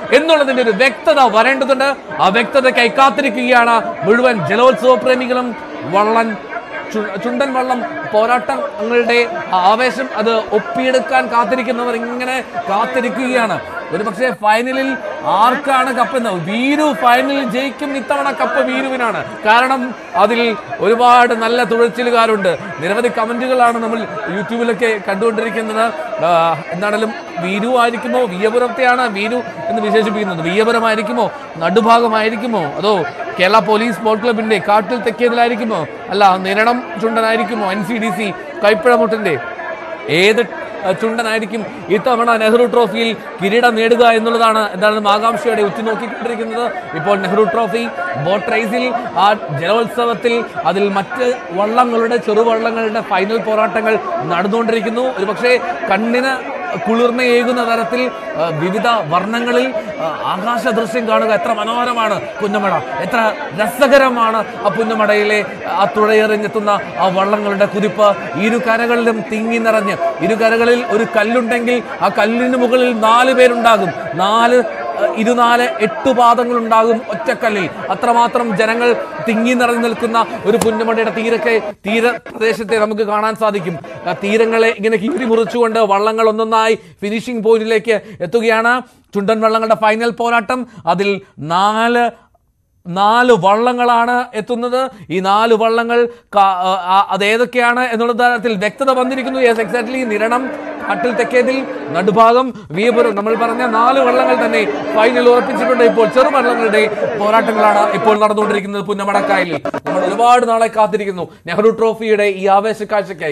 എന്നുള്ളതിന്റെ ഒരു വ്യക്തത വരേണ്ടതുണ്ട് ആ വ്യക്തതയ്ക്കായി കാത്തിരിക്കുകയാണ് മുഴുവൻ ജലോത്സവ പ്രേമികളും വള്ളൻ ചു- ചുണ്ടൻ വള്ളം പോരാട്ടങ്ങളുടെ ആവേശം അത് ഒപ്പിയെടുക്കാൻ കാത്തിരിക്കുന്നവർ ഇങ്ങനെ കാത്തിരിക്കുകയാണ് ഒരു പക്ഷേ ഫൈനലിൽ ആർക്കാണ് കപ്പെന്ന് വീരു ഫൈനലിൽ ജയിക്കും ഇത്തവണ കപ്പ് വീരുവിനാണ് കാരണം അതിൽ ഒരുപാട് നല്ല തുഴച്ചിലുകാരുണ്ട് നിരവധി കമന്റുകളാണ് നമ്മൾ യൂട്യൂബിലൊക്കെ കണ്ടുകൊണ്ടിരിക്കുന്നത് ആ, എന്താണെങ്കിലും വീരു ആയിരിക്കുമോ വിയപുരത്തെയാണ് വീരു എന്ന് വിശേഷിപ്പിക്കുന്നത് വിയപുരമായിരിക്കുമോ നടുഭാഗമായിരിക്കുമോ അതോ കേരള പോലീസ് ബോട്ട് ക്ലബിന്റെ കാട്ടിൽ തെക്കിയതിലായിരിക്കുമോ അല്ല നിരണം ചുണ്ടനായിരിക്കുമോ എൻ സി ഡി സി കൈപ്പഴമുട്ടിന്റെ ഏത് അഹ്, ചുണ്ടനായിരിക്കും ഇത്തവണ നെഹ്റു ട്രോഫിയിൽ കിരീടം നേടുക എന്നുള്ളതാണ് എന്താണ് ആകാംക്ഷയോടെ ഉറ്റുനോക്കിക്കൊണ്ടിരിക്കുന്നത് ഇപ്പോൾ നെഹ്റു ട്രോഫി ബോട്ട് റേസിൽ ആ ജലോത്സവത്തിൽ അതിൽ മറ്റ് വള്ളങ്ങളുടെ ചെറുവള്ളങ്ങളുടെ ഫൈനൽ പോരാട്ടങ്ങൾ നടന്നുകൊണ്ടിരിക്കുന്നു ഒരുപക്ഷെ കണ്ണിന് കുളിർമയേകുന്ന തരത്തിൽ ആ, വിവിധ വർണ്ണങ്ങളിൽ ആ, ആകാശ ദൃശ്യം കാണുക എത്ര മനോഹരമാണ് പുന്നമട എത്ര രസകരമാണ് ആ പുന്നമടയിലെ ആ തുഴയെറിഞ്ഞെത്തുന്ന ആ വള്ളങ്ങളുടെ കുതിപ്പ് ഇരു കരകളിലും തിങ്ങി നിറഞ്ഞ് ഇരു കരകളിൽ ഒരു കല്ലുണ്ടെങ്കിൽ ആ കല്ലിന് മുകളിൽ നാല് പേരുണ്ടാകും നാല് അഹ് ഇരുനാല് എട്ട് പാദങ്ങൾ ഉണ്ടാകും ഒറ്റക്കല്ലിൽ അത്രമാത്രം ജനങ്ങൾ തിങ്ങി നിറഞ്ഞു നിൽക്കുന്ന ഒരു പുന്നമടയുടെ തീരക്കെ തീര പ്രദേശത്തെ നമുക്ക് കാണാൻ സാധിക്കും ആ തീരങ്ങളെ ഇങ്ങനെ കീറി മുറിച്ചുകൊണ്ട് വള്ളങ്ങൾ ഒന്നൊന്നായി ഫിനിഷിംഗ് പോയിന്റിലേക്ക് എത്തുകയാണ് ചുണ്ടൻ വള്ളങ്ങളുടെ ഫൈനൽ പോരാട്ടം അതിൽ നാല് നാല് വള്ളങ്ങളാണ് എത്തുന്നത് ഈ നാല് വള്ളങ്ങൾ ക- ആ, ആ, അത് ഏതൊക്കെയാണ് എന്നുള്ള തരത്തിൽ വ്യക്തത വന്നിരിക്കുന്നു യെസ് എക്സാക്ട്ലി നിരണം കാട്ടിൽ തെക്കേതിൽ നടുഭാഗം വിയപുരം നമ്മൾ പറഞ്ഞ നാല് വള്ളങ്ങൾ തന്നെ ഫൈനൽ ഉറപ്പിച്ചിട്ടുണ്ട് ഇപ്പോൾ ചെറുവള്ളങ്ങളുടെ പോരാട്ടങ്ങളാണ് ഇപ്പോൾ നടന്നുകൊണ്ടിരിക്കുന്നത് പുന്നമടക്കായലിൽ നമ്മൾ ഒരുപാട് നാളെ കാത്തിരിക്കുന്നു നെഹ്റു ട്രോഫിയുടെ ഈ ആവേശ കാഴ്ചയ്ക്കായി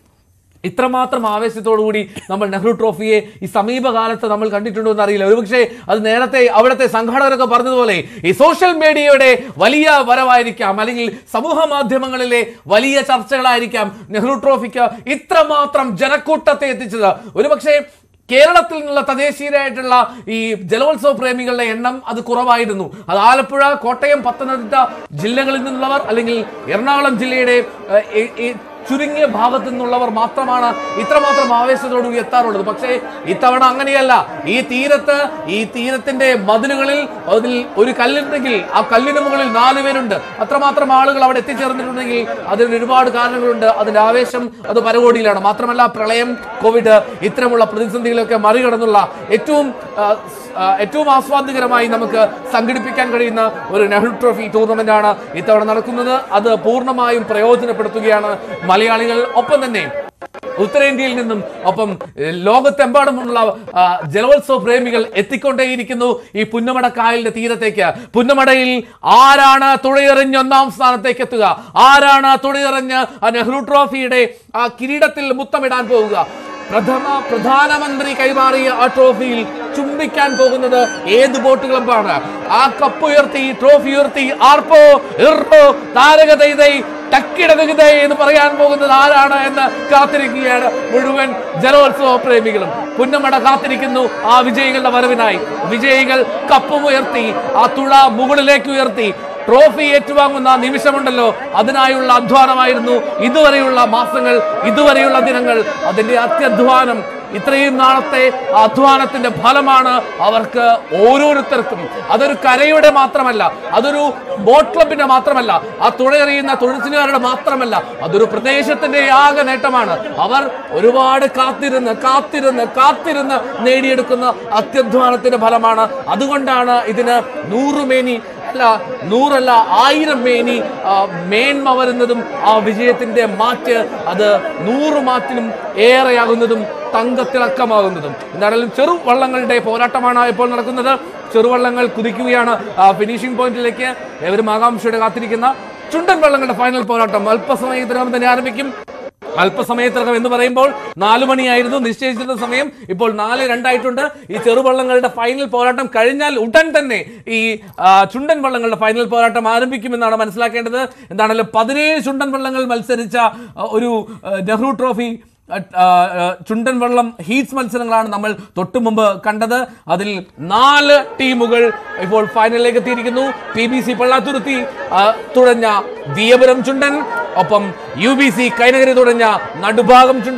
ഇത്രമാത്രം ആവേശത്തോടുകൂടി നമ്മൾ നെഹ്റു ട്രോഫിയെ ഈ സമീപകാലത്ത് നമ്മൾ കണ്ടിട്ടുണ്ടോ എന്ന് അറിയില്ല ഒരുപക്ഷെ അത് നേരത്തെ അവിടുത്തെ സംഘാടകരൊക്കെ പറഞ്ഞതുപോലെ ഈ സോഷ്യൽ മീഡിയയുടെ വലിയ വരവായിരിക്കാം അല്ലെങ്കിൽ സമൂഹ മാധ്യമങ്ങളിലെ വലിയ ചർച്ചകളായിരിക്കാം നെഹ്റു ട്രോഫിക്ക് ഇത്രമാത്രം ജനക്കൂട്ടത്തെ എത്തിച്ചത് ഒരുപക്ഷെ കേരളത്തിൽ നിന്നുള്ള തദ്ദേശീയരായിട്ടുള്ള ഈ ജലോത്സവ പ്രേമികളുടെ എണ്ണം അത് കുറവായിരുന്നു അത് ആലപ്പുഴ കോട്ടയം പത്തനംതിട്ട ജില്ലകളിൽ നിന്നുള്ളവർ അല്ലെങ്കിൽ എറണാകുളം ജില്ലയുടെ ഏഹ്, ഈ- ഈ ചുരുങ്ങിയ ഭാഗത്തു നിന്നുള്ളവർ മാത്രമാണ് ഇത്രമാത്രം ആവേശത്തോടുകൂടി എത്താറുള്ളത് പക്ഷേ ഇത്തവണ അങ്ങനെയല്ല ഈ തീരത്ത് ഈ തീരത്തിന്റെ മതിലുകളിൽ അതിൽ ഒരു കല്ലുണ്ടെങ്കിൽ ആ കല്ലിന് മുകളിൽ നാല് പേരുണ്ട് അത്രമാത്രം ആളുകൾ അവിടെ എത്തിച്ചേർന്നിട്ടുണ്ടെങ്കിൽ അതിന് ഒരുപാട് കാരണങ്ങളുണ്ട് അതിന്റെ ആവേശം അത് പരകോടിയിലാണ് മാത്രമല്ല പ്രളയം കോവിഡ് ഇത്തരമുള്ള പ്രതിസന്ധികളൊക്കെ മറികടന്നുള്ള ഏറ്റവും ആ, സ്- ആ, ഏറ്റവും ആസ്വാദ്യകരമായി നമുക്ക് സംഘടിപ്പിക്കാൻ കഴിയുന്ന ഒരു നെഹ്റു ട്രോഫി ടൂർണമെന്റ് ആണ് ഇത്തവണ നടക്കുന്നത് അത് പൂർണ്ണമായും പ്രയോജനപ്പെടുത്തുകയാണ് മലയാളികൾ ഒപ്പം തന്നെ ഉത്തരേന്ത്യയിൽ നിന്നും ഒപ്പം ഏഹ്, ലോകത്തെമ്പാടുമുള്ള ആ, ജലോത്സവ പ്രേമികൾ എത്തിക്കൊണ്ടേയിരിക്കുന്നു ഈ പുന്നമട കായലിന്റെ തീരത്തേക്ക് പുന്നമടയിൽ ആരാണ് തുഴയെറിഞ്ഞ് ഒന്നാം സ്ഥാനത്തേക്ക് എത്തുക ആരാണ് തുഴയെറിഞ്ഞ് ആ നെഹ്റു ട്രോഫിയുടെ ആ കിരീടത്തിൽ മുത്തമിടാൻ പോവുക പ്രഥമ പ്രധാനമന്ത്രി കൈമാറിയ ആ ട്രോഫിയിൽ ചുംബിക്കാൻ പോകുന്നത് ഏത് ബോട്ട് ക്ലബ്ബാണ് ആ കപ്പ് ഉയർത്തി ട്രോഫി ഉയർത്തി ആർപ്പോ ഇർറോ താരക ദൈതൈ ടക്കിട നികുതൈ എന്ന് പറയാൻ പോകുന്നത് ആരാണ് എന്ന് കാത്തിരിക്കുകയാണ് മുഴുവൻ ജലോത്സവ പ്രേമികളും പുന്നമട കാത്തിരിക്കുന്നു ആ വിജയികളുടെ വരവിനായി വിജയികൾ കപ്പും ഉയർത്തി ആ തുഴ മുകളിലേക്ക് ഉയർത്തി ട്രോഫി ഏറ്റുവാങ്ങുന്ന നിമിഷമുണ്ടല്ലോ അതിനായുള്ള അധ്വാനമായിരുന്നു ഇതുവരെയുള്ള മാസങ്ങൾ ഇതുവരെയുള്ള ദിനങ്ങൾ അതിന്റെ അത്യധ്വാനം ഇത്രയും നാളത്തെ അധ്വാനത്തിന്റെ ഫലമാണ് അവർക്ക് ഓരോരുത്തർക്കും അതൊരു കരയുടെ മാത്രമല്ല അതൊരു ബോട്ട് ക്ലബിന്റെ മാത്രമല്ല ആ തുഴയെറിയുന്ന തൊഴിൽക്കാരുടെ മാത്രമല്ല അതൊരു പ്രദേശത്തിന്റെ ആകെ നേട്ടമാണ് അവർ ഒരുപാട് കാത്തിരുന്ന് കാത്തിരുന്ന് കാത്തിരുന്ന് നേടിയെടുക്കുന്ന അത്യധ്വാനത്തിന്റെ ഫലമാണ് അതുകൊണ്ടാണ് ഇതിന് നൂറുമേനി അല്ല നൂറല്ല ആയിരം മേനി ആ, മേന്മ വരുന്നതും ആ വിജയത്തിന്റെ മാറ്റ് അത് നൂറ് മാറ്റിലും ഏറെയാകുന്നതും തങ്കത്തിളക്കമാകുന്നതും എന്തായാലും ചെറു വള്ളങ്ങളുടെ പോരാട്ടമാണ് ഇപ്പോൾ നടക്കുന്നത് ചെറുവള്ളങ്ങൾ കുതിക്കുകയാണ് ഫിനിഷിംഗ് പോയിന്റിലേക്ക് ഏവരും ആകാംക്ഷയോടെ കാത്തിരിക്കുന്ന ചുണ്ടൻ വള്ളങ്ങളുടെ ഫൈനൽ പോരാട്ടം അല്പസമയത്തിനകം തന്നെ ആരംഭിക്കും അല്പസമയത്തിനകം എന്ന് പറയുമ്പോൾ നാലു മണിയായിരുന്നു നിശ്ചയിച്ചിരുന്ന സമയം ഇപ്പോൾ നാല് രണ്ടായിട്ടുണ്ട് ഈ ചെറുവള്ളങ്ങളുടെ ഫൈനൽ പോരാട്ടം കഴിഞ്ഞാൽ ഉടൻ തന്നെ ഈ ആ, ചുണ്ടൻ വള്ളങ്ങളുടെ ഫൈനൽ പോരാട്ടം ആരംഭിക്കുമെന്നാണ് മനസ്സിലാക്കേണ്ടത് എന്താണല്ലോ പതിനേഴ് ചുണ്ടൻ വള്ളങ്ങൾ മത്സരിച്ച ആ, ഒരു ആ, നെഹ്റു ട്രോഫി ആ, ആ, ചുണ്ടൻ വള്ളം ഹീറ്റ്സ് മത്സരങ്ങളാണ് നമ്മൾ തൊട്ടു മുമ്പ് കണ്ടത് അതിൽ നാല് ടീമുകൾ ഇപ്പോൾ ഫൈനലിലേക്ക് എത്തിയിരിക്കുന്നു പി ബി സി പള്ളാത്തുരുത്തി ആ, തുഴഞ്ഞ വിയപുരം ചുണ്ടൻ ഒപ്പം യു ബി സി കൈനഗരി തുടഞ്ഞ Nadubhagam Chundan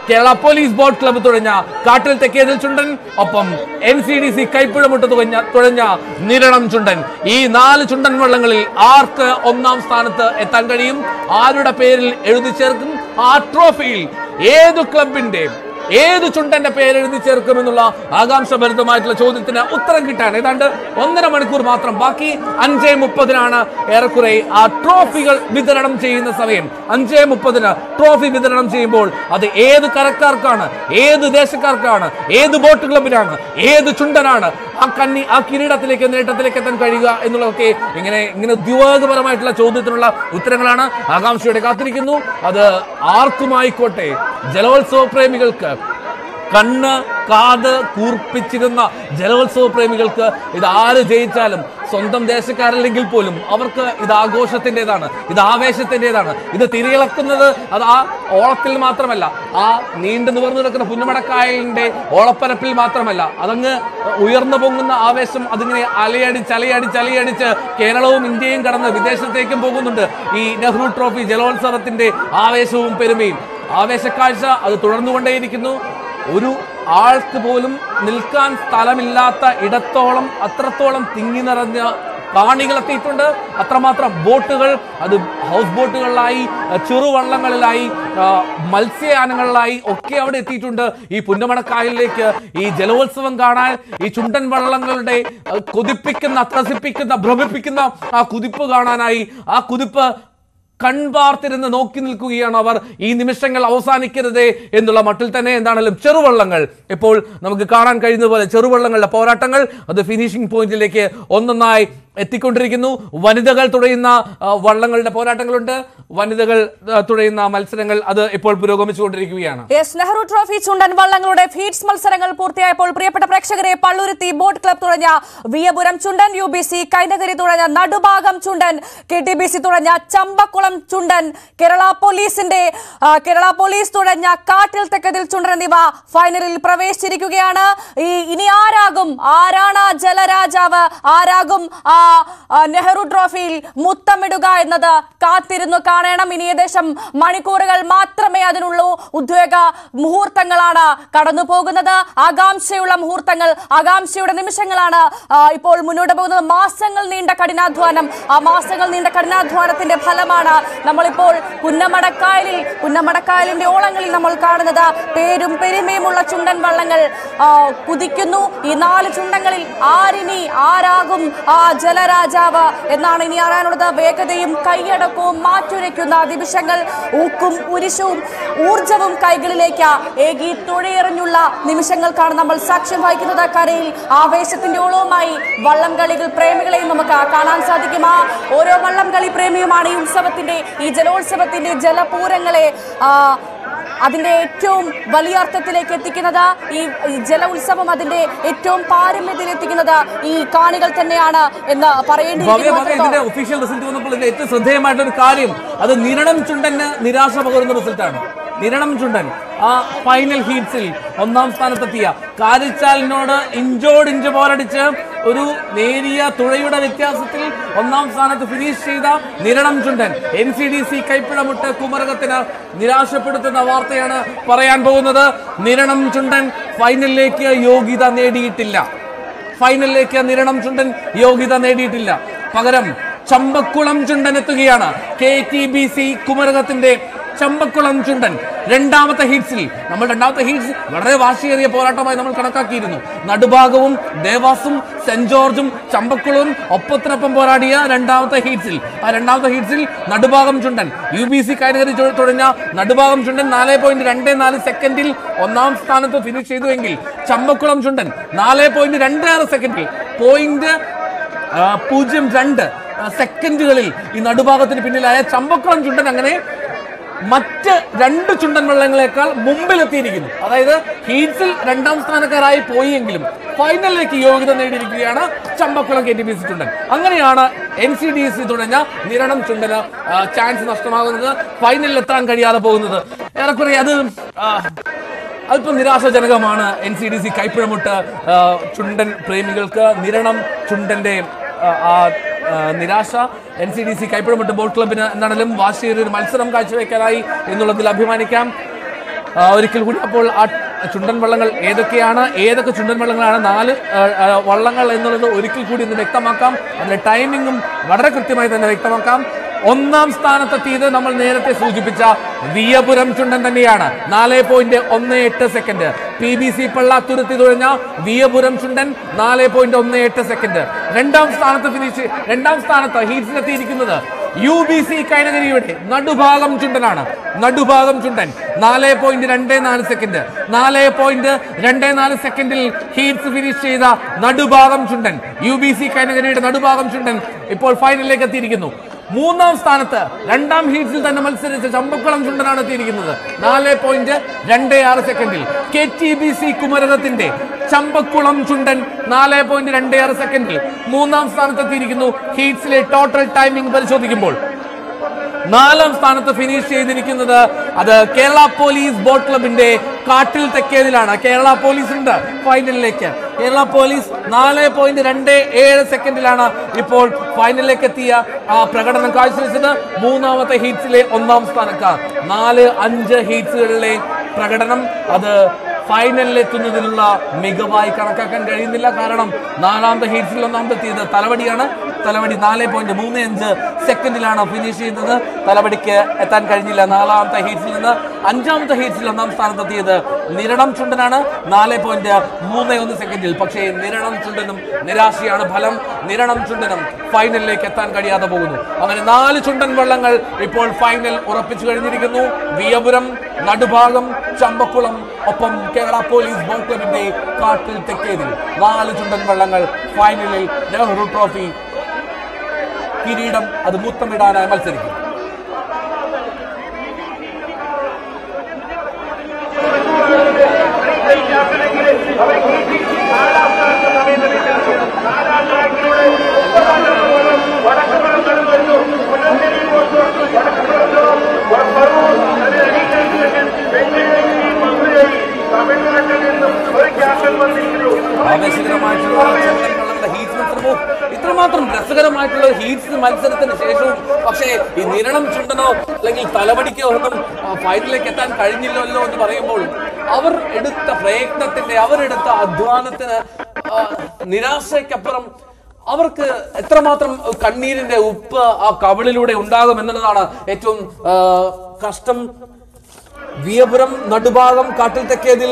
Kerala police boat club തുഴഞ്ഞ കാട്ടിൽ തെക്കേതിൽ ചുണ്ടൻ ഒപ്പം N C D C Kaipuzhamuttu തുഴഞ്ഞ തുഴഞ്ഞ നിരണം ചുണ്ടൻ ഈ നാല് ചുണ്ടൻ വള്ളങ്ങളിൽ ആർക്ക് ഒന്നാം സ്ഥാനത്ത് എത്താൻ കഴിയും ആരുടെ പേരിൽ എഴുതി ചേർക്കും ആ ട്രോഫിയിൽ ഏതു ക്ലബിന്റെ ഏത് ചുണ്ടന്റെ പേര് എഴുതി ചേർക്കുമെന്നുള്ള ആകാംക്ഷഭരിതമായിട്ടുള്ള ചോദ്യത്തിന് ഉത്തരം കിട്ടാൻ ഏതാണ്ട് ഒന്നര മണിക്കൂർ മാത്രം ബാക്കി അഞ്ചേ മുപ്പതിനാണ് ഏറെക്കുറെ ആ ട്രോഫികൾ വിതരണം ചെയ്യുന്ന സമയം അഞ്ചേ മുപ്പതിന് ട്രോഫി വിതരണം ചെയ്യുമ്പോൾ അത് ഏത് കരക്കാർക്കാണ് ഏത് ദേശക്കാർക്കാണ് ഏത് ബോട്ട് ക്ലബിനാണ് ഏത് ചുണ്ടനാണ് ആ കന്നി ആ കിരീടത്തിലേക്ക് നേട്ടത്തിലേക്ക് എത്താൻ കഴിയുക എന്നുള്ളതൊക്കെ ഇങ്ങനെ ഇങ്ങനെ ദ്വിവാദപരമായിട്ടുള്ള ചോദ്യത്തിനുള്ള ഉത്തരങ്ങളാണ് ആകാംക്ഷയോടെ കാത്തിരിക്കുന്നു അത് ആർക്കുമായിക്കോട്ടെ ജലോത്സവ പ്രേമികൾക്ക് കണ്ണ് കാത് കൂർപ്പിച്ചിരുന്ന ജലോത്സവ പ്രേമികൾക്ക് ഇത് ആര് ജയിച്ചാലും സ്വന്തം ദേശക്കാരല്ലെങ്കിൽ പോലും അവർക്ക് ഇത് ആഘോഷത്തിൻ്റെതാണ് ഇത് ആവേശത്തിൻ്റെതാണ് ഇത് തിരിയിളക്കുന്നത് അത് ആ ഓളത്തിൽ മാത്രമല്ല ആ നീണ്ടു നിവർന്നു കിടക്കുന്ന പുന്നമടക്കായലിന്റെ ഓളപ്പരപ്പിൽ മാത്രമല്ല അതങ്ങ് ഉയർന്നു പൊങ്ങുന്ന ആവേശം അതിങ്ങനെ അലയടിച്ച് അലയടിച്ച് അലയടിച്ച് കേരളവും ഇന്ത്യയും കടന്ന് വിദേശത്തേക്കും പോകുന്നുണ്ട് ഈ നെഹ്റു ട്രോഫി ജലോത്സവത്തിന്റെ ആവേശവും പെരുമയും ആവേശക്കാഴ്ച അത് തുടർന്നുകൊണ്ടേയിരിക്കുന്നു ഒരു ആൾക്ക് പോലും നിൽക്കാൻ സ്ഥലമില്ലാത്ത ഇടത്തോളം അത്രത്തോളം തിങ്ങി നിറഞ്ഞ കാണികൾ എത്തിയിട്ടുണ്ട് അത്രമാത്രം ബോട്ടുകൾ അത് ഹൗസ് ബോട്ടുകളിലായി അഹ് ചെറുവള്ളങ്ങളിലായി ആ, മത്സ്യയാനങ്ങളിലായി ഒക്കെ അവിടെ എത്തിയിട്ടുണ്ട് ഈ പുന്നമടക്കായലിലേക്ക് ഈ ജലോത്സവം കാണാൻ ഈ ചുണ്ടൻ വള്ളങ്ങളുടെ അഹ് കൊതിപ്പിക്കുന്ന ത്രസിപ്പിക്കുന്ന ഭ്രമിപ്പിക്കുന്ന ആ കുതിപ്പ് കാണാനായി ആ കുതിപ്പ് കൺപാർത്തിരുന്ന് നോക്കി നിൽക്കുകയാണ് അവർ ഈ നിമിഷങ്ങൾ അവസാനിക്കരുതേ എന്നുള്ള മട്ടിൽ തന്നെ എന്താണെങ്കിലും ചെറുവള്ളങ്ങൾ ഇപ്പോൾ നമുക്ക് കാണാൻ കഴിയുന്ന പോലെ ചെറുവള്ളങ്ങളുടെ പോരാട്ടങ്ങൾ അത് ഫിനിഷിംഗ് പോയിന്റിലേക്ക് ഒന്നൊന്നായി എത്തിക്കൊണ്ടിരിക്കുന്നു വനിതകൾ തുഴയുന്ന ആ, വള്ളങ്ങളുടെ പോരാട്ടങ്ങളുണ്ട് വനിതകൾ ആ, തുഴയുന്ന മത്സരങ്ങൾ അത് ഇപ്പോൾ പുരോഗമിച്ചുകൊണ്ടിരിക്കുകയാണ് എസ് നെഹ്റു ട്രോഫി ചുണ്ടൻ വള്ളങ്ങളുടെ ഫീഡ്സ് മത്സരങ്ങൾ പൂർത്തിയായപ്പോൾ പ്രിയപ്പെട്ട പ്രേക്ഷകരെ പള്ളുരുത്തി ബോട്ട് ക്ലബ് തുഴഞ്ഞ Veeyapuram Chundan U B C Kainakary തുഴഞ്ഞ Nadubhagam Chundan K T B C തുഴഞ്ഞ ചമ്പക്കുളം ചുണ്ടൻ കേരള പോലീസിന്റെ ആ, കേരള പോലീസ് തുഴഞ്ഞ കാട്ടിൽ തെക്കതിൽ ചുണ്ടൻ എന്നിവ ഫൈനലിൽ പ്രവേശിച്ചിരിക്കുകയാണ് ഈ ഇനി ആരാകും ആരാണ് ആ ജലരാജാവ് ആരാകും ആ ആ, നെഹ്റു ട്രോഫിയിൽ മുത്തമിടുക എന്നത് കാത്തിരുന്നു കാണണം ഇനി ഏകദേശം മണിക്കൂറുകൾ മാത്രമേ അതിനുള്ളൂ ഉദ്വേഗ മുഹൂർത്തങ്ങളാണ് കടന്നു പോകുന്നത് ആകാംക്ഷയുള്ള മുഹൂർത്തങ്ങൾ ആകാംക്ഷയുടെ നിമിഷങ്ങളാണ് ആ, ഇപ്പോൾ മുന്നോട്ട് പോകുന്നത് മാസങ്ങൾ നീണ്ട കഠിനാധ്വാനം ആ മാസങ്ങൾ നീണ്ട കഠിനാധ്വാനത്തിന്റെ ഫലമാണ് നമ്മളിപ്പോൾ പുന്നമടക്കായലിൽ പുന്നമടക്കായലിന്റെ ഓളങ്ങളിൽ നമ്മൾ കാണുന്നത് പേരും പെരുമയുമുള്ള ചുണ്ടൻ വള്ളങ്ങൾ ആ, കുതിക്കുന്നു ഈ നാല് ചുണ്ടങ്ങളിൽ ആരിനി ആരാകും ആ ജലരാജാവ് എന്നാണ് ഇനി അറിയാനുള്ളത് വേഗതയും കൈയടക്കവും മാറ്റുരയ്ക്കുന്ന നിമിഷങ്ങൾ ഊക്കും ഉരിശവും ഊർജവും കൈകളിലേക്ക് ഏകി തുഴയെറിഞ്ഞുള്ള നിമിഷങ്ങൾക്കാണ് നമ്മൾ സാക്ഷ്യം വഹിക്കുന്നത് കരയിൽ ആവേശത്തിന്റെ ഓളവുമായി വള്ളം കളികൾ പ്രേമികളെയും നമുക്ക് കാണാൻ സാധിക്കും ആ ഓരോ വള്ളം കളി പ്രേമിയുമാണ് ഈ ഉത്സവത്തിന്റെ ഈ ജലോത്സവത്തിന്റെ ജലപൂരങ്ങളെ ആ, അതിന്റെ ഏറ്റവും വലിയ അർത്ഥത്തിലേക്ക് എത്തിക്കുന്നത് ഈ ഈ ജല ഉത്സവം അതിന്റെ ഏറ്റവും പാരമ്യത്തിൽ എത്തിക്കുന്നത് ഈ കാണികൾ തന്നെയാണ് എന്ന് ഭവ്യ പറയേണ്ടിയിരിക്കുന്നു ഭവ്യ ഇതിന്റെ ഒഫീഷ്യൽ റിസൾട്ട് വന്നപ്പോൾ ഇതിന്റെ ഏറ്റവും ശ്രദ്ധേയമായിട്ടൊരു കാര്യം അത് നിരണം ചുണ്ടന് നിരാശ പകരുന്ന റിസൾട്ടാണ് നിരണം ചുണ്ടൻ ആ ഫൈനൽ ഹീറ്റ്സിൽ ഒന്നാം സ്ഥാനത്തെത്തിയ കാരിച്ചാലിനോട് ഇഞ്ചോട് ഇഞ്ച് പോരടിച്ച് ഒരു നേരിയ തുഴയുടെ വ്യത്യാസത്തിൽ ഒന്നാം സ്ഥാനത്ത് ഫിനിഷ് ചെയ്ത Niranam Chundan N C D C Kaipuzhamuttu കുമരകത്തിന് നിരാശപ്പെടുത്തുന്ന വാർത്തയാണ് പറയാൻ പോകുന്നത് നിരണം ചുണ്ടൻ ഫൈനലിലേക്ക് യോഗ്യത നേടിയിട്ടില്ല ഫൈനലിലേക്ക് നിരണം ചുണ്ടൻ യോഗ്യത നേടിയിട്ടില്ല പകരം ചമ്പക്കുളം ചുണ്ടൻ എത്തുകയാണ് കെ ടി ബി സി കുമരകത്തിന്റെ ചമ്പക്കുളം ചുണ്ടൻ രണ്ടാമത്തെ ഹീറ്റ്സിൽ നമ്മൾ രണ്ടാമത്തെ ഹീറ്റ്സ് വളരെ വാശിയേറിയ പോരാട്ടമായി നമ്മൾ കണക്കാക്കിയിരുന്നു നടുഭാഗവും ദേവാസും സെന്റ് ജോർജും ചമ്പക്കുളവും ഒപ്പത്തിനൊപ്പം പോരാടിയ രണ്ടാമത്തെ ഹീറ്റ്സിൽ ആ രണ്ടാമത്തെ ഹീറ്റ്സിൽ Nadubhagam Chundan U B C category ചു- തുഴഞ്ഞ നടുഭാഗം ചുണ്ടൻ നാല് പോയിന്റ് രണ്ട് നാല് സെക്കൻഡിൽ ഒന്നാം സ്ഥാനത്ത് ഫിനിഷ് ചെയ്തുവെങ്കിൽ ചമ്പക്കുളം ചുണ്ടൻ നാല് പോയിന്റ് രണ്ട് ആറ് സെക്കൻഡിൽ പോയിന്റ് ആ, പൂജ്യം രണ്ട് ആ, സെക്കൻഡുകളിൽ ഈ നടുഭാഗത്തിന് പിന്നിലായ ചമ്പക്കുളം ചുണ്ടൻ അങ്ങനെ മറ്റ് രണ്ട് ചുണ്ടൻ വെള്ളങ്ങളെക്കാൾ മുമ്പിലെത്തിയിരിക്കുന്നു അതായത് ഹീറ്റ്സിൽ രണ്ടാം സ്ഥാനക്കാരായി പോയെങ്കിലും ഫൈനലിലേക്ക് യോഗ്യത നേടിയിരിക്കുകയാണ് Champakkulam K T B C Chundan അങ്ങനെയാണ് എൻ സി ഡി സി തുടങ്ങിയ നിരണം ചുണ്ടന് ആ, ചാൻസ് നഷ്ടമാകുന്നത് ഫൈനലിൽ എത്താൻ കഴിയാതെ പോകുന്നത് ഏറെക്കുറെ അത് ആ, അല്പം നിരാശാജനകമാണ് N C D C Kaipuzhamuttu ആ, ചുണ്ടൻ പ്രേമികൾക്ക് നിരണം ചുണ്ടന്റെ ആ, ആ ആ, നിരാശ N C D C Kaipuzhamuttu boat ക്ലബിന് എന്താണെങ്കിലും വാശിയേറിയ ഒരു മത്സരം കാഴ്ചവെക്കാനായി എന്നുള്ളതിൽ അഭിമാനിക്കാം ആ, ഒരിക്കൽ കൂടി അപ്പോൾ ആ ചുണ്ടൻ വള്ളങ്ങൾ ഏതൊക്കെയാണ് ഏതൊക്കെ ചുണ്ടൻ വള്ളങ്ങളാണ് നാല് ആ, ആ, വള്ളങ്ങൾ എന്നുള്ളത് ഒരിക്കൽ കൂടി ഒന്ന് വ്യക്തമാക്കാം അതിന്റെ ടൈമിങ്ങും വളരെ കൃത്യമായി തന്നെ വ്യക്തമാക്കാം ഒന്നാം സ്ഥാനത്തെത്തിയത് നമ്മൾ നേരത്തെ സൂചിപ്പിച്ച വിയപുരം ചുണ്ടൻ തന്നെയാണ് നാല് പോയിന്റ് ഒന്ന് എട്ട് second P B C Pallathuruthy തുഴഞ്ഞ വിയപുരം ചുണ്ടൻ നാല് പോയിന്റ് ഒന്ന് എട്ട് സെക്കൻഡ് രണ്ടാം സ്ഥാനത്ത് ഫിനിഷ് രണ്ടാം സ്ഥാനത്ത് ഹീറ്റ്സിലെത്തിയിരിക്കുന്നത് യു ബി സി കൈനഗരിയുടെ നടുഭാഗം ചുണ്ടനാണ് നടുഭാഗം ചുണ്ടൻ നാല് പോയിന്റ് രണ്ട് നാല് സെക്കൻഡ് നാല് പോയിന്റ് രണ്ട് നാല് സെക്കൻഡിൽ ഹീറ്റ്സ് ഫിനിഷ് ചെയ്ത Nadubhagam Chundan U B C കൈനഗരിയുടെ നടുഭാഗം ചുണ്ടൻ ഇപ്പോൾ ഫൈനലിലേക്ക് എത്തിയിരിക്കുന്നു മൂന്നാം സ്ഥാനത്ത് രണ്ടാം ഹീറ്റ്സിൽ തന്നെ മത്സരിച്ച ചമ്പക്കുളം ചുണ്ടനാണ് എത്തിയിരിക്കുന്നത് നാല് പോയിന്റ് രണ്ട് ആറ് സെക്കൻഡിൽ കെ ടി ബി സി കുമരകത്തിന്റെ ചമ്പക്കുളം ചുണ്ടൻ നാല് പോയിന്റ് രണ്ട് ആറ് സെക്കൻഡിൽ മൂന്നാം സ്ഥാനത്തെത്തിയിരിക്കുന്നു ഹീറ്റ്സിലെ ടോട്ടൽ ടൈമിംഗ് പരിശോധിക്കുമ്പോൾ നാലാം സ്ഥാനത്ത് ഫിനിഷ് ചെയ്തിരിക്കുന്നത് അത് കേരള പോലീസ് ബോട്ട് ക്ലബിന്റെ കാട്ടിൽ തെക്കേതിലാണ് കേരള പോലീസ് ഉണ്ട് ഫൈനലിലേക്ക് കേരള പോലീസ് നാല് പോയിന്റ് രണ്ട് ഏഴ് സെക്കൻഡിലാണ് ഇപ്പോൾ ഫൈനലിലേക്ക് എത്തിയ ആ പ്രകടനം കാഴ്ചവെച്ചത് മൂന്നാമത്തെ ഹീറ്റ്സിലെ ഒന്നാം സ്ഥാനക്കാർ നാല് അഞ്ച് ഹീറ്റ്സുകളിലെ പ്രകടനം അത് ഫൈനലിൽ എത്തുന്നതിനുള്ള മികവായി കണക്കാക്കാൻ കഴിയുന്നില്ല കാരണം നാലാമത്തെ ഹീറ്റ്സിൽ ഒന്നാമത്തെ എത്തിയത് തലവടിയാണ് തലവടി നാല് പോയിന്റ് മൂന്ന് അഞ്ച് സെക്കൻഡിലാണ് ഫിനിഷ് ചെയ്യുന്നത് തലവടിക്ക് എത്താൻ കഴിഞ്ഞില്ല നാലാമത്തെ ഹീറ്റ്സിൽ നിന്ന് അഞ്ചാമത്തെ ഹീറ്റ്സിൽ ഒന്നാം സ്ഥാനത്തെത്തിയത് നിരണം ചുണ്ടനാണ് നാല് പോയിന്റ് മൂന്ന് ഒന്ന് സെക്കൻഡിൽ പക്ഷേ നിരണം ചുണ്ടനും നിരാശയാണ് ഫലം നിരണം ചുണ്ടനും ഫൈനലിലേക്ക് എത്താൻ കഴിയാതെ പോകുന്നു അങ്ങനെ നാല് ചുണ്ടൻ വള്ളങ്ങൾ ഇപ്പോൾ ഫൈനൽ ഉറപ്പിച്ചു കഴിഞ്ഞിരിക്കുന്നു വിയപുരം നടുഭാഗം ചമ്പക്കുളം ഒപ്പം കേരള പോലീസ് ബോട്ട് ക്ലബിന്റെ കാട്ടിൽ തെക്കേതിൽ നാല് ചുണ്ടൻ വള്ളങ്ങൾ ഫൈനലിൽ നെഹ്റു ട്രോഫി കിരീടം അത് മുത്തമിടാനായി മത്സരിക്കും തമിഴ്നാട്ടിൽ നിന്നും ഒരു ക്യാപ്റ്റൻ വന്നിരിക്കുന്നു ആവേശകരമായിട്ടുള്ള ചുണ്ടൻ വള്ളങ്ങളുടെ ഹീറ്റ്സ് മത്സരവും ഇത്രമാത്രം രസകരമായിട്ടുള്ള ഹീറ്റ്സ് മത്സരത്തിന് ശേഷവും പക്ഷേ ഈ നിരണം ചുണ്ടനോ അല്ലെങ്കിൽ തലവടിക്കോ ഒന്നും ആ, ഫൈനലിലേക്ക് എത്താൻ കഴിഞ്ഞില്ലല്ലോ എന്ന് പറയുമ്പോൾ അവർ എടുത്ത പ്രയത്നത്തിന്റെ അവരെടുത്ത അധ്വാനത്തിന് ആ, നിരാശയ്ക്കപ്പുറം അവർക്ക് എത്രമാത്രം കണ്ണീരിന്റെ ഉപ്പ് ആ കവിളിലൂടെ ഉണ്ടാകും എന്നുള്ളതാണ് ഏറ്റവും ആ, കഷ്ടം വിയപുരം നടുഭാഗം കാട്ടിൽ തെക്കേതിൽ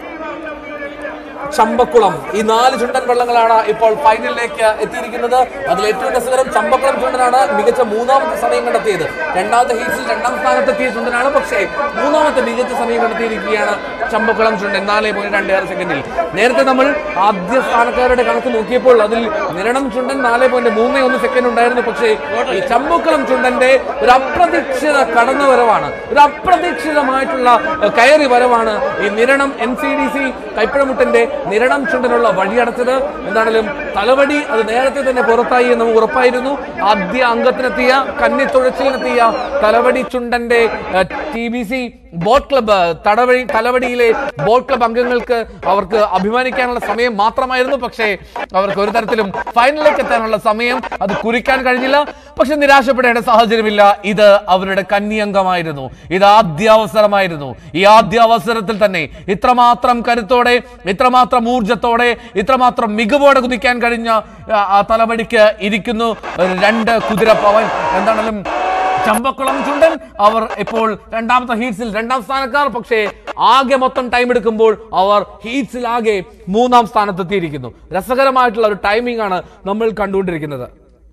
ചമ്പക്കുളം ഈ നാല് ചുണ്ടൻ വള്ളങ്ങളാണ് ഇപ്പോൾ ഫൈനലിലേക്ക് എത്തിയിരിക്കുന്നത് അതിൽ ഏറ്റവും രസകരം ചമ്പക്കുളം ചുണ്ടനാണ് മികച്ച മൂന്നാമത്തെ സമയം കണ്ടെത്തിയത് രണ്ടാമത്തെ ഹീറ്റ്സിൽ രണ്ടാം സ്ഥാനത്തെത്തിയ ചുണ്ടനാണ് പക്ഷേ മൂന്നാമത്തെ മികച്ച സമയം കണ്ടെത്തിയിരിക്കുകയാണ് ചമ്പക്കുളം ചുണ്ടൻ നാല് പോയിന്റ് രണ്ട് ആറ് സെക്കൻഡിൽ നേരത്തെ നമ്മൾ ആദ്യ സ്ഥാനക്കാരുടെ കണക്ക് നോക്കിയപ്പോൾ അതിൽ നിരണം ചുണ്ടൻ നാല് പോയിന്റ് മൂന്ന് ഒന്ന് സെക്കൻഡ് ഉണ്ടായിരുന്നു പക്ഷേ ഈ ചമ്പക്കുളം ചുണ്ടന്റെ ഒരു അപ്രതീക്ഷിത കടന്നുവരവാണ് ഒരു അപ്രതീക്ഷിതമായിട്ടുള്ള ഏഹ്, കയറി വരവാണ് ഈ Niranam N C D C കൈപ്പഴമുട്ടന്റെ നിരണം ചുണ്ടനുള്ള വഴിയടച്ചത് എന്താണെങ്കിലും തലവടി അത് നേരത്തെ തന്നെ പുറത്തായി എന്ന് നമുക്ക് ഉറപ്പായിരുന്നു ആദ്യ അംഗത്തിനെത്തിയ കന്നിത്തുഴച്ചിലിനെത്തിയ തലവടി ചുണ്ടന്റെ T B C boat club തടവഴി തലവടിയിലെ ബോട്ട് ക്ലബ്ബ് അംഗങ്ങൾക്ക് അവർക്ക് അഭിമാനിക്കാനുള്ള സമയം മാത്രമായിരുന്നു പക്ഷേ അവർക്ക് ഒരു തരത്തിലും ഫൈനലിലേക്ക് എത്താനുള്ള സമയം അത് കുറിക്കാൻ കഴിഞ്ഞില്ല പക്ഷെ നിരാശപ്പെടേണ്ട സാഹചര്യമില്ല ഇത് അവരുടെ കന്യംഗമായിരുന്നു ഇത് ആദ്യ അവസരമായിരുന്നു ഈ ആദ്യ അവസരത്തിൽ തന്നെ ഇത്രമാത്രം കരുത്തോടെ ഇത്രമാത്രം ഊർജത്തോടെ ഇത്രമാത്രം മികവോടെ കുതിക്കാൻ കഴിഞ്ഞ ആ, ആ തലവടിക്ക് ഇരിക്കുന്നു രണ്ട് കുതിര പവൻ എന്താണെങ്കിലും ചമ്പക്കുളം ചുണ്ടൻ അവർ ഇപ്പോൾ രണ്ടാമത്തെ ഹീറ്റ്സിൽ രണ്ടാം സ്ഥാനക്കാർ പക്ഷേ ആകെ മൊത്തം ടൈം എടുക്കുമ്പോൾ അവർ ഹീറ്റ്സിൽ ആകെ മൂന്നാം സ്ഥാനത്തെത്തിയിരിക്കുന്നു രസകരമായിട്ടുള്ള ഒരു ടൈമിംഗ് ആണ് നമ്മൾ കണ്ടുകൊണ്ടിരിക്കുന്നത്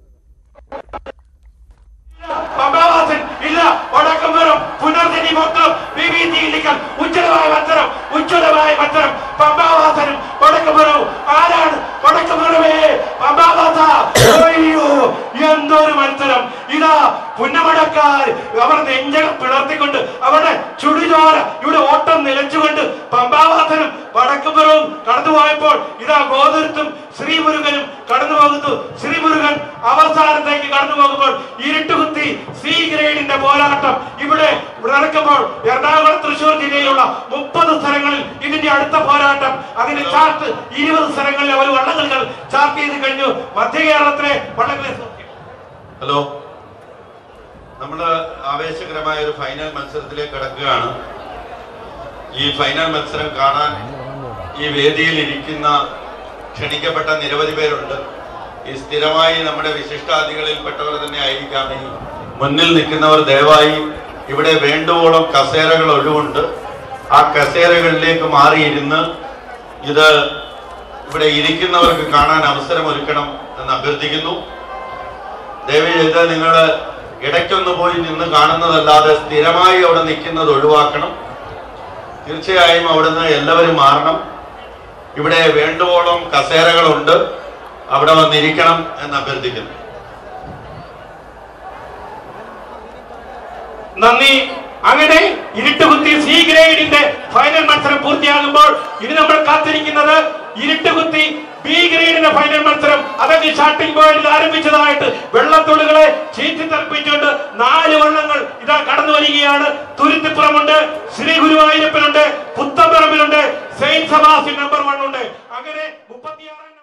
പമ്പാവാസൻ ഇല്ല വടക്കം വരും പുനർജനി മൊത്തം വിവിധിയില്ലെങ്കിൽ ഉജ്ജ്വലമായ മത്സരം ഉജ്ജ്വലമായ മത്സരം പമ്പാവാസനും വടക്കം വരും ആരാണ് വടക്കം വരുമേ പമ്പാവാസ അയ്യോ എന്തൊരു മത്സരം ഇതാ പുന്നമടക്കാർ അവർ നെഞ്ചകം പിളർത്തിക്കൊണ്ട് അവരുടെ ചുടിചോര ഇവിടെ ഓട്ടം നിലച്ചുകൊണ്ട് പമ്പാവാസനും വടക്കുപുറവും കടന്നുപോയപ്പോൾ ഇതാ ഗോതുരത്തും ശ്രീമുരുകനും കടന്നു പോകുന്നു ശ്രീമുരുകൻ അവസാനത്തേക്ക് കടന്നു പോകുമ്പോൾ ഇരുട്ടുകുത്തി സി ഗ്രേഡിന്റെ പോരാട്ടം ഇവിടെ നടക്കുമ്പോൾ എറണാകുളം തൃശൂർ ജില്ലയിലുള്ള മുപ്പത് സ്ഥലങ്ങളിൽ ഇതിന്റെ അടുത്ത പോരാട്ടം അതിന്റെ ചാർട്ട് ഇരുപത് സ്ഥലങ്ങളിൽ അവർ വള്ളംകളികൾ ചാർട്ട് ചെയ്ത് കഴിഞ്ഞു മധ്യ കേരളത്തിലെ വള്ളംകളി ഹലോ നമ്മൾ ആവേശകരമായ ഒരു ഫൈനൽ മത്സരത്തിലേക്ക് കടക്കുകയാണ് ഈ ഫൈനൽ മത്സരം കാണാൻ ഈ വേദിയിൽ ഇരിക്കുന്ന ക്ഷണിക്കപ്പെട്ട നിരവധി പേരുണ്ട് ഈ സ്ഥിരമായി നമ്മുടെ വിശിഷ്ടാതികളിൽപ്പെട്ടവർ തന്നെ ആയിരിക്കാം ഈ മുന്നിൽ നിൽക്കുന്നവർ ദയവായി ഇവിടെ വേണ്ടുവോളം കസേരകൾ ഒഴിവുണ്ട് ആ കസേരകളിലേക്ക് മാറിയിരുന്ന് ഇത് ഇവിടെ ഇരിക്കുന്നവർക്ക് കാണാൻ അവസരം ഒരുക്കണം എന്ന് അഭ്യർത്ഥിക്കുന്നു ദയവ് ചെയ്ത് നിങ്ങൾ ഇടയ്ക്കൊന്ന് പോയി നിന്ന് കാണുന്നതല്ലാതെ സ്ഥിരമായി അവിടെ നിൽക്കുന്നത് ഒഴിവാക്കണം തീർച്ചയായും അവിടുന്ന് എല്ലാവരും മാറണം ഇവിടെ വേണ്ടുവോളം കസേരകളുണ്ട് അവിടെ വന്നിരിക്കണം എന്ന് അഭ്യർത്ഥിക്കുന്നു നന്ദി അങ്ങനെ ഇരുട്ടുകുത്തി സി ഗ്രേഡിന്റെ ഫൈനൽ മത്സരം പൂർത്തിയാകുമ്പോൾ ഇനി നമ്മൾ കാത്തിരിക്കുന്നത് ഇരുട്ടുകുത്തി ബി ഗ്രേഡിന്റെ ഫൈനൽ മത്സരം അതൊക്കെ സ്റ്റാർട്ടിംഗ് പോയിന്റിൽ ആരംഭിച്ചതായിട്ട് വെള്ളത്തുള്ളികളെ ചീറ്റി തെറിപ്പിച്ചുകൊണ്ട് നാല് വള്ളങ്ങൾ ഇതാ കടന്നു വരികയാണ് തുരുത്തിപ്പുറമുണ്ട് ശ്രീ ഗുരുവായൂരപ്പനുണ്ട് പുത്തമ്പറമ്പിലുണ്ട് സെയിന്റ് സെബാസ്റ്റ്യൻ നമ്പർ വൺ ഉണ്ട് അങ്ങനെ മുപ്പത്തിയാറാം